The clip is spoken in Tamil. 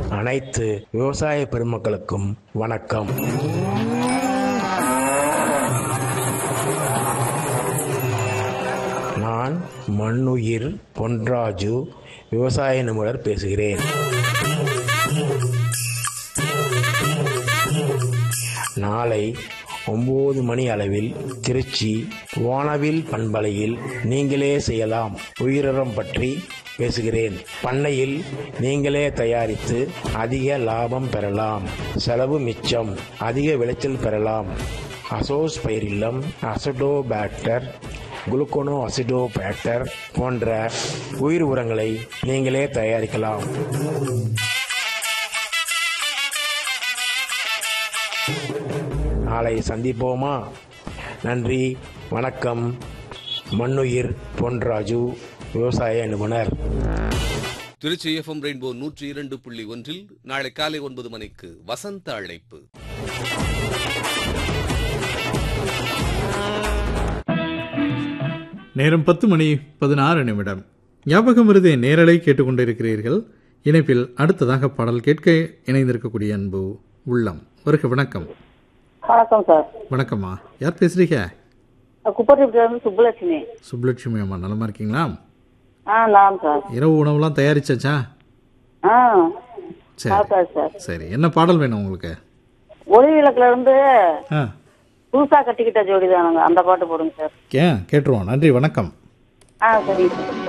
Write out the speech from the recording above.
அனைத்து விவசாய பெருமக்களுக்கும் வணக்கம் நான் மண்ணுயிர் பொன்ராஜு விவசாய நிபுணர் பேசுகிறேன் நாளை ஒன்பது மணி அளவில் திருச்சி வானவில் பண்பலையில் நீங்களே செய்யலாம் உயிரினம் பற்றி பேசுகிறேன் பண்ணையில் நீங்களே தயாரித்து அதிக லாபம் பெறலாம் செலவு மிச்சம் அதிக விளைச்சல் பெறலாம் அசோஸ் பயிரில்லம் அசடோபாக்டர் குளுக்கோனோ அசிடோபாக்டர் போன்ற உயிர் உரங்களை நீங்களே தயாரிக்கலாம் நாளை சந்திப்போமா நன்றி வணக்கம் மண்ணுயிர் பொன்ராஜு விவசாய நிபுணர் திருச்சி எஃப்எம் ரெயின்போ நூற்றி இரண்டு புள்ளி ஒன்றில் நாளை காலை ஒன்பது மணிக்கு வசந்த அழைப்பு நேரம் பத்து மணி பதினாறு நிமிடம் ஞாபகம் வருதே நேரலை கேட்டுக்கொண்டிருக்கிறீர்கள் இணைப்பில் அடுத்ததாக பாடல் கேட்க இணைந்திருக்கக்கூடிய அன்பு உள்ளம் வருக வணக்கம் வணக்கம் சார் வணக்கம்மா யார் பேசுறீங்க குப்பத்திலிருந்து சுப்புலட்சுமி சுப்புலட்சுமி அம்மா நலமா இருக்கீங்களா ஆ நான் சார் இரவு உணவுலாம் தயாரிச்சாச்சா ஆ சரி சாப்பிட்டாச்சு சார் சரி என்ன பாடல் வேணும் உங்களுக்கு ஒளி விளக்குல இருந்து ஆ புதுசா கட்டிக்கிட்ட ஜோடி தானுங்க அந்த பாட்டு போடுங்க சார் ஏன் கேட்டுருவோம் நன்றி வணக்கம் ஆ சரிங்க சார்